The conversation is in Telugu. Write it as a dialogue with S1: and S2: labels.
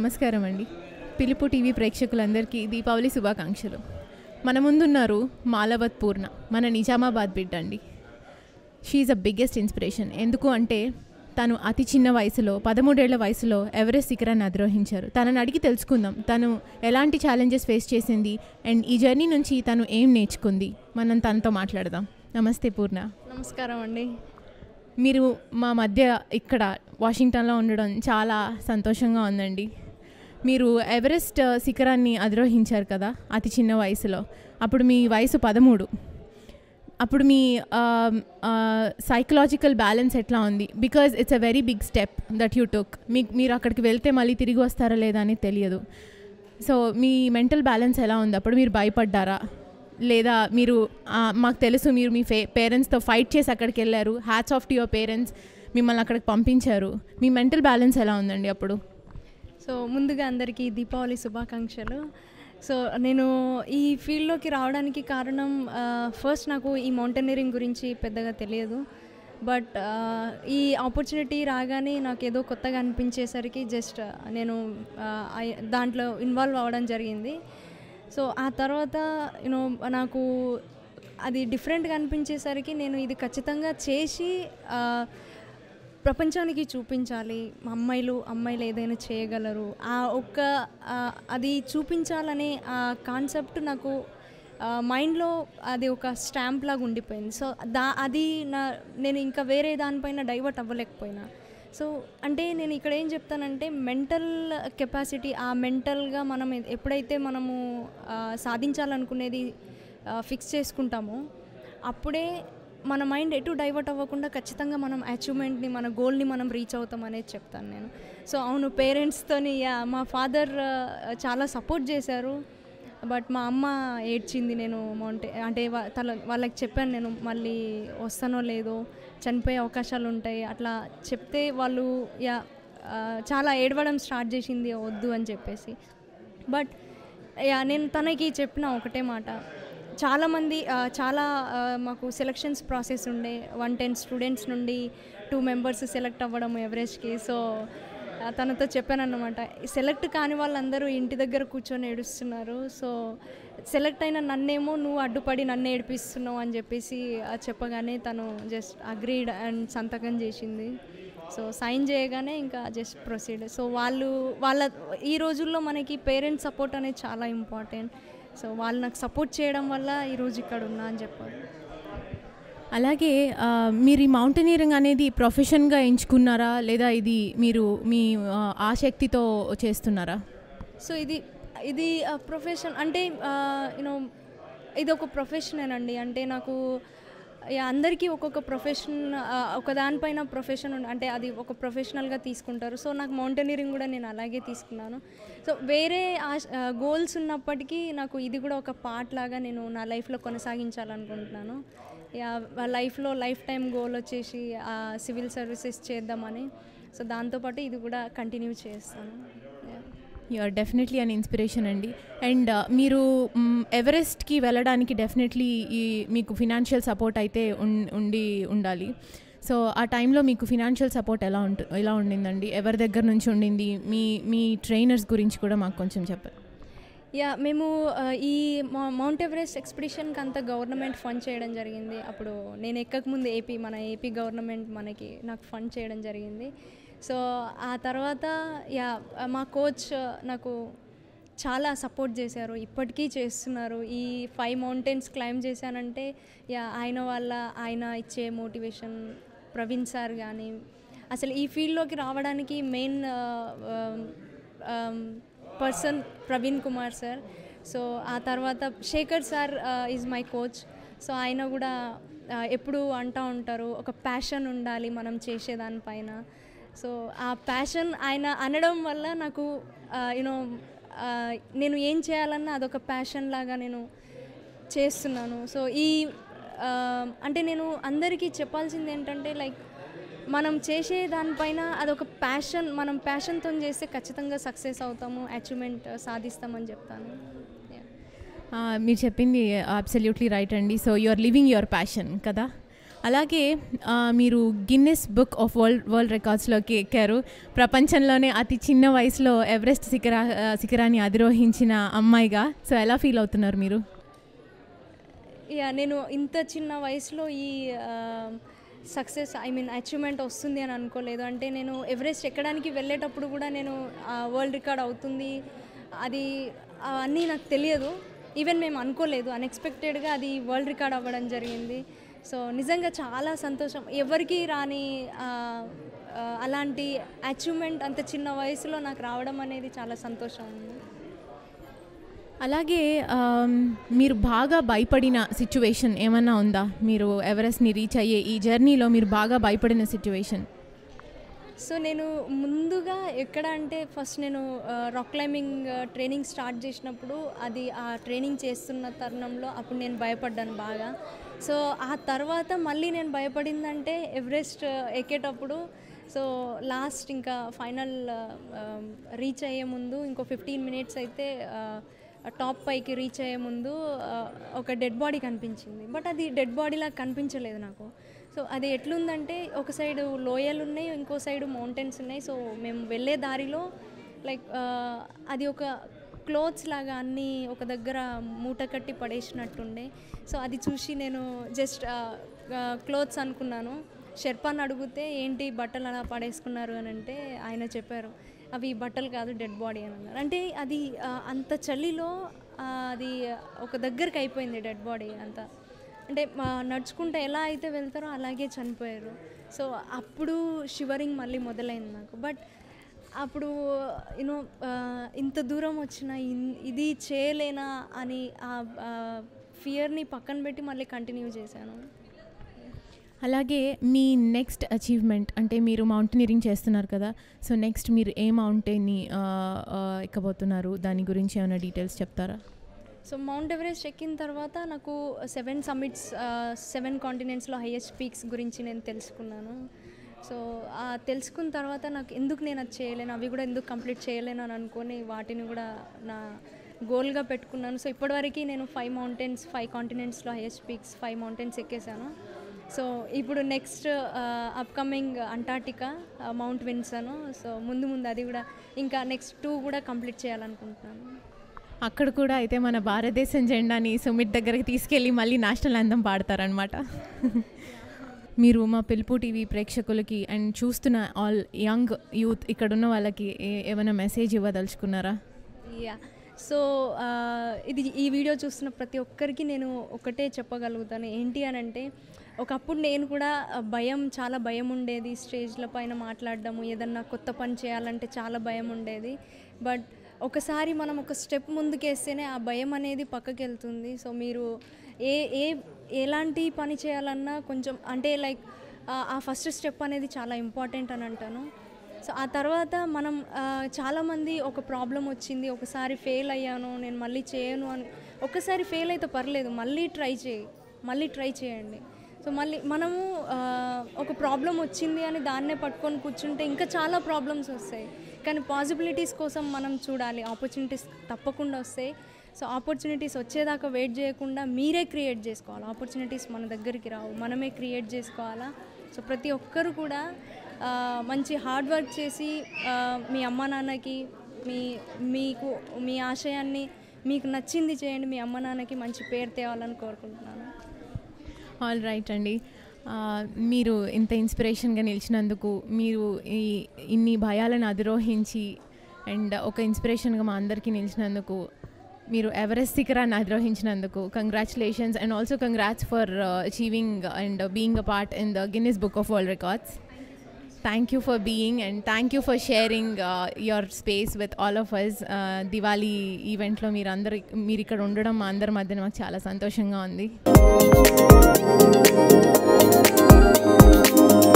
S1: నమస్కారం అండి పిలుపు టీవీ ప్రేక్షకులందరికీ దీపావళి శుభాకాంక్షలు మన ముందున్నారు మాలవత్ పూర్ణ మన నిజామాబాద్ బిడ్డ అండి షీఈ్ అ బిగ్గెస్ట్ ఇన్స్పిరేషన్ ఎందుకు అంటే తను అతి చిన్న వయసులో పదమూడేళ్ల వయసులో ఎవరెస్ట్ శిఖరాన్ని అధిరోహించారు తనని అడిగి తెలుసుకుందాం తను ఎలాంటి ఛాలెంజెస్ ఫేస్ చేసింది అండ్ ఈ జర్నీ నుంచి తను ఏం నేర్చుకుంది మనం తనతో మాట్లాడదాం నమస్తే పూర్ణ
S2: నమస్కారం అండి
S1: మీరు మా మధ్య ఇక్కడ వాషింగ్టన్లో ఉండడం చాలా సంతోషంగా ఉందండి మీరు ఎవరెస్ట్ శిఖరాన్ని అధిరోహించారు కదా అతి చిన్న వయసులో అప్పుడు మీ వయసు పదమూడు అప్పుడు మీ సైకలాజికల్ బ్యాలెన్స్ ఎట్లా ఉంది because it's a very big step that you took మీకు మీరు అక్కడికి వెళ్తే మళ్ళీ తిరిగి వస్తారా లేదా అని తెలియదు సో మీ మెంటల్ బ్యాలెన్స్ ఎలా ఉంది అప్పుడు మీరు భయపడ్డారా లేదా మీరు ఆ, మాకు తెలుసు మీరు మీ ఫే పేరెంట్స్తో ఫైట్ చేసి అక్కడికి వెళ్ళారు hats off to your parents మిమ్మల్ని అక్కడికి పంపించారు మీ మెంటల్ బ్యాలెన్స్ ఎలా ఉందండి అప్పుడు
S2: సో ముందుగా అందరికీ దీపావళి శుభాకాంక్షలు సో నేను ఈ ఫీల్డ్లోకి రావడానికి కారణం ఫస్ట్ నాకు ఈ మౌంటైనరింగ్ గురించి పెద్దగా తెలియదు బట్ ఈ ఆపర్చునిటీ రాగానే నాకు ఏదో కొత్తగా అనిపించేసరికి జస్ట్ నేను ఆ, ఐ- దాంట్లో ఇన్వాల్వ్ అవ్వడం జరిగింది సో ఆ తర్వాత యూనో నాకు అది డిఫరెంట్గా అనిపించేసరికి నేను ఇది ఖచ్చితంగా చేసి ఆ, ప్రపంచానికి చూపించాలి మా అమ్మాయిలు అమ్మాయిలు ఏదైనా చేయగలరు ఆ ఒక్క ఆ, అది చూపించాలనే ఆ కాన్సెప్ట్ నాకు ఆ, మైండ్లో అది ఒక స్టాంప్ లాగా ఉండిపోయింది సో దా అది నా నేను ఇంకా వేరే దానిపైన డైవర్ట్ అవ్వలేకపోయినా సో అంటే నేను ఇక్కడ ఏం చెప్తానంటే మెంటల్ కెపాసిటీ ఆ మెంటల్గా మనం ఎ- ఎప్పుడైతే మనము ఆ, సాధించాలనుకునేది ఫిక్స్ చేసుకుంటామో అప్పుడే మన మైండ్ ఎటు డైవర్ట్ అవ్వకుండా ఖచ్చితంగా మనం అచీవ్మెంట్ని మన గోల్ని మనం రీచ్ అవుతాం అనేది చెప్తాను నేను సో అవును పేరెంట్స్తోని యా మా ఫాదర్ చాలా సపోర్ట్ చేశారు బట్ మా అమ్మ ఏడ్చింది నేను మౌంటే అంటే వా- తల వాళ్ళకి చెప్పాను నేను మళ్ళీ వస్తానో లేదో చనిపోయే అవకాశాలు ఉంటాయి అట్లా చెప్తే వాళ్ళు యా ఆ, చాలా ఏడవడం స్టార్ట్ చేసింది వద్దు అని చెప్పేసి బట్ యా నేను తనకి చెప్పిన ఒకటే మాట చాలామంది ఆ, చాలా ఆ, మాకు సెలక్షన్స్ ప్రాసెస్ ఉండే వన్ టెన్ స్టూడెంట్స్ నుండి టూ మెంబర్స్ సెలెక్ట్ అవ్వడం ఎవరెస్ట్కి సో ఆ, తనతో చెప్పానన్నమాట సెలెక్ట్ కాని వాళ్ళందరూ ఇంటి దగ్గర కూర్చొని ఏడుస్తున్నారు సో సెలెక్ట్ అయిన నన్నేమో నువ్వు అడ్డుపడి నన్ను ఏడిపిస్తున్నావు అని చెప్పేసి ఆ, చెప్పగానే తను జస్ట్ అగ్రీడ్ అండ్ సంతకం చేసింది సో సైన్ చేయగానే ఇంకా జస్ట్ ప్రొసీడ్ సో వాళ్ళు వాళ్ళ ఈ రోజుల్లో మనకి పేరెంట్స్ సపోర్ట్ అనేది చాలా ఇంపార్టెంట్ సో వాళ్ళు నాకు సపోర్ట్ చేయడం వల్ల ఈరోజు ఇక్కడ ఉన్నా అని చెప్పాలి
S1: అలాగే ఆ, మీరు ఈ మౌంటైనీరింగ్ అనేది ప్రొఫెషన్గా ఎంచుకున్నారా లేదా ఇది మీరు మీ ఆ, ఆసక్తితో చేస్తున్నారా
S2: సో ఇది ఇది ప్రొఫెషన్ అంటే యూనో ఇది ఒక ప్రొఫెషనేనండి అంటే నాకు యా, అందరికీ ఒక్కొక్క ప్రొఫెషన్ ఒక దానిపైన ప్రొఫెషన్ ఉండ- అంటే అది ఒక ప్రొఫెషనల్గా తీసుకుంటారు సో నాకు మౌంటైనీరింగ్ కూడా నేను అలాగే తీసుకున్నాను సో వేరే గోల్స్ ఉన్నప్పటికీ నాకు ఇది కూడా ఒక పార్ట్ లాగా నేను నా లైఫ్లో కొనసాగించాలనుకుంటున్నాను యా లైఫ్లో లైఫ్ టైం గోల్ వచ్చేసి సివిల్ సర్వీసెస్ చేద్దామని సో దాంతోపాటు ఇది కూడా కంటిన్యూ చేస్తాను yeah
S1: you are definitely an inspiration అండి అండ్ మీరు మ్, ఎవరెస్ట్కి వెళ్ళడానికి డెఫినెట్లీ ఈ మీకు ఫినాన్షియల్ సపోర్ట్ అయితే ఉన్- ఉండి ఉండాలి సో ఆ టైంలో మీకు ఫినాన్షియల్ సపోర్ట్ ఎలా ఉంటు ఎలా ఉండిందండి ఎవరి దగ్గర నుంచి ఉండింది మీ మీ ట్రైనర్స్ గురించి కూడా మాకు కొంచెం చెప్పండి
S2: యా మేము ఆ, ఈ మౌ- మౌంట్ ఎవరెస్ట్ ఎక్స్పిడిషన్కి అంతా గవర్నమెంట్ ఫండ్ చేయడం జరిగింది అప్పుడు నేను ఎక్కకముందు ఏపీ మన ఏపీ గవర్నమెంట్ మనకి నాకు ఫండ్ చేయడం జరిగింది సో ఆ తర్వాత యా మా కోచ్ నాకు చాలా సపోర్ట్ చేశారు ఇప్పటికీ చేస్తున్నారు ఈ ఫైవ్ మౌంటైన్స్ క్లైమ్ చేశానంటే యా ఆయన వల్ల ఆయన ఇచ్చే మోటివేషన్ ప్రవీణ్ సార్ కానీ అసలు ఈ ఫీల్డ్లోకి రావడానికి main person Praveen Kumar sir so ఆ తర్వాత Shekhar sir is my coach so ఆయన కూడా ఆ, ఎప్పుడూ అంటూ ఉంటారు ఒక ప్యాషన్ ఉండాలి మనం చేసేదానిపైన సో ఆ ప్యాషన్ ఆయన అనడం వల్ల నాకు యూనో నేను ఏం చేయాలన్నా అదొక ప్యాషన్ లాగా నేను చేస్తున్నాను సో ఈ ఆ, అంటే నేను అందరికీ చెప్పాల్సింది ఏంటంటే లైక్ మనం చేసే దానిపైన అదొక ప్యాషన్ మనం ప్యాషన్తో చేస్తే ఖచ్చితంగా సక్సెస్ అవుతాము అచీవ్మెంట్ సాధిస్తామని చెప్తాను Yeah.
S1: ఆ, మీరు చెప్పింది అబ్సల్యూట్లీ రైట్ అండి so you are living your passion కదా అలాగే ఆ, మీరు Guinness book of world world రికార్డ్స్లోకి ఎక్కారు ప్రపంచంలోనే అతి చిన్న వయసులో ఎవరెస్ట్ శిఖరా ఆ, శిఖరాన్ని అధిరోహించిన అమ్మాయిగా సో ఎలా ఫీల్ అవుతున్నారు మీరు
S2: యా నేను ఇంత చిన్న వయసులో ఈ సక్సెస్ ఐ మీన్ అచీవ్మెంట్ వస్తుంది అని అనుకోలేదు అంటే నేను ఎవరెస్ట్ ఎక్కడానికి వెళ్ళేటప్పుడు కూడా నేను వరల్డ్ రికార్డ్ అవుతుంది అది అవన్నీ నాకు తెలియదు ఈవెన్ మేము అనుకోలేదు అన్ఎక్స్పెక్టెడ్గా అది వరల్డ్ రికార్డ్ అవ్వడం జరిగింది సో నిజంగా చాలా సంతోషం ఎవరికి రాని ఆ, ఆ, అలాంటి అచీవ్మెంట్ అంత చిన్న వయసులో నాకు రావడం అనేది చాలా సంతోషం ఉంది
S1: అలాగే ఆమ్, మీరు బాగా భయపడిన సిచ్యువేషన్ ఏమన్నా ఉందా మీరు ఎవరెస్ట్ని రీచ్ అయ్యే ఈ జర్నీలో మీరు బాగా భయపడిన సిచ్యువేషన్
S2: సో నేను ముందుగా ఎక్కడ అంటే ఫస్ట్ నేను రాక్ క్లైంబింగ్ ట్రైనింగ్ స్టార్ట్ చేసినప్పుడు అది ఆ ట్రైనింగ్ చేస్తున్న తరుణంలో అప్పుడు నేను భయపడ్డాను బాగా సో ఆ తర్వాత మళ్ళీ నేను భయపడిందంటే ఎవరెస్ట్ ఎక్కేటప్పుడు సో లాస్ట్ ఇంకా ఫైనల్ రీచ్ అయ్యే ముందు ఇంకో ఫిఫ్టీన్ మినిట్స్ అయితే టాప్ పైకి రీచ్ అయ్యే ముందు ఆ, ఒక డెడ్ బాడీ కనిపించింది బట్ అది డెడ్ బాడీలా కనిపించలేదు నాకు సో అది ఎట్లుందంటే ఒక సైడు లోయలు ఉన్నాయి ఇంకో సైడు మౌంటైన్స్ ఉన్నాయి సో మేము వెళ్ళే దారిలో లైక్ అది ఒక క్లోత్స్ లాగా అన్నీ ఒక దగ్గర మూట కట్టి పడేసినట్టుండే సో అది చూసి నేను జస్ట్ క్లోత్స్ అనుకున్నాను షెర్పాన్ అడిగితే ఏంటి బట్టలు అలా పడేసుకున్నారు అని అంటే ఆయన చెప్పారు అవి బట్టలు కాదు డెడ్ బాడీ అని అన్నారు అంటే అది ఆ, అంత చలిలో ఆ, అది ఒక దగ్గరికి అయిపోయింది డెడ్ బాడీ అంతా అంటే మా నడుచుకుంటూ ఎలా అయితే వెళ్తారో అలాగే చనిపోయారు సో అప్పుడు షివరింగ్ మళ్ళీ మొదలైంది నాకు బట్ అప్పుడు యూనో ఇంత దూరం వచ్చిన ఇన్- ఇది చేయలేనా అని ఆ ఫియర్ని పక్కన పెట్టి మళ్ళీ కంటిన్యూ చేశాను
S1: అలాగే మీ నెక్స్ట్ అచీవ్మెంట్ అంటే మీరు మౌంటైనరింగ్ చేస్తున్నారు కదా సో నెక్స్ట్ మీరు ఏ మౌంటైన్ని ఆ, ఆ, ఎక్కబోతున్నారు దాని గురించి ఏమైనా డీటెయిల్స్ చెప్తారా
S2: సో మౌంట్ ఎవరెస్ట్ ఎక్కిన తర్వాత నాకు సెవెన్ సమ్మిట్స్ సెవెన్ కాంటినెంట్స్లో హైయెస్ట్ పీక్స్ గురించి నేను తెలుసుకున్నాను సో ఆ తెలుసుకున్న తర్వాత నాకు ఎందుకు నేను అది చేయలేను అవి కూడా ఎందుకు కంప్లీట్ చేయలేను అని అనుకొని వాటిని కూడా నా గోల్గా పెట్టుకున్నాను సో ఇప్పటివరకు నేను ఫైవ్ మౌంటైన్స్ ఫైవ్ కాంటినెంట్స్లో హైయెస్ట్ పీక్స్ ఫైవ్ మౌంటైన్స్ ఎక్కేసాను సో ఇప్పుడు next upcoming Antarctica mount Vinson so ముందు ముందు అది కూడా ఇంకా నెక్స్ట్ టూ కూడా కంప్లీట్ చేయాలనుకుంటున్నాను
S1: అక్కడ కూడా అయితే మన భారతదేశం జెండాని సుమిత్ దగ్గరికి తీసుకెళ్ళి మళ్ళీ నేషనల్ అందం పాడతారనమాట మీరు మా పిలుపు టీవీ ప్రేక్షకులకి అండ్ చూస్తున్న ఆల్ యంగ్ యూత్ ఇక్కడ ఉన్న వాళ్ళకి ఏ- ఏమైనా మెసేజ్ ఇవ్వదలుచుకున్నారా
S2: యా సో ఆ, ఇది ఈ వీడియో చూస్తున్న ప్రతి ఒక్కరికి నేను ఒకటే చెప్పగలుగుతాను ఏంటి అని అంటే ఒకప్పుడు నేను కూడా ఆ, భయం చాలా భయం ఉండేది స్టేజ్ల పైన మాట్లాడడము ఏదన్నా కొత్త పని చేయాలంటే చాలా భయం ఉండేది బట్ ఒకసారి మనం ఒక స్టెప్ ముందుకేస్తేనే ఆ భయం అనేది పక్కకి వెళ్తుంది సో మీరు ఏ ఏ ఎలాంటి పని చేయాలన్నా కొంచెం అంటే లైక్ ఆ ఫస్ట్ స్టెప్ అనేది చాలా ఇంపార్టెంట్ అని అంటాను సో ఆ తర్వాత మనం ఆ, చాలామంది ఒక ప్రాబ్లం వచ్చింది ఒకసారి ఫెయిల్ అయ్యాను నేను మళ్ళీ చేయను అని ఒకసారి ఫెయిల్ అయితే పర్లేదు మళ్ళీ ట్రై చేయి మళ్ళీ ట్రై చేయండి సో మళ్ళీ మనము ఆ, ఒక ప్రాబ్లం వచ్చింది అని దాన్నే పట్టుకొని కూర్చుంటే ఇంకా చాలా ప్రాబ్లమ్స్ వస్తాయి కానీ పాసిబిలిటీస్ కోసం మనం చూడాలి ఆపర్చునిటీస్ తప్పకుండా వస్తాయి సో ఆపర్చునిటీస్ వచ్చేదాకా వెయిట్ చేయకుండా మీరే క్రియేట్ చేసుకోవాలి ఆపర్చునిటీస్ మన దగ్గరికి రావు మనమే క్రియేట్ చేసుకోవాలా సో ప్రతి ఒక్కరు కూడా ఆ, మంచి హార్డ్ వర్క్ చేసి ఆ, మీ అమ్మ నాన్నకి మీ మీకు మీ ఆశయాన్ని మీకు నచ్చింది చేయండి మీ అమ్మ నాన్నకి మంచి పేరు తేవాలని కోరుకుంటున్నాను
S1: ఆల్ రైట్ అండి ఆ, మీరు ఇంత ఇన్స్పిరేషన్గా నిలిచినందుకు మీరు ఈ ఇన్ని భయాలను అధిరోహించి అండ్ ఒక ఇన్స్పిరేషన్గా మా అందరికీ నిలిచినందుకు మీరు ఎవరెస్ట్ శిఖరాన్ని అధిరోహించినందుకు congratulations and also congrats for achieving and being a part in the Guinness book of world records thank you for being and thank you for sharing your space with all of us Diwali ఈవెంట్లో మీరు అందరు మీరు ఇక్కడ ఉండడం మా అందరి మధ్యన మాకు చాలా సంతోషంగా ఉంది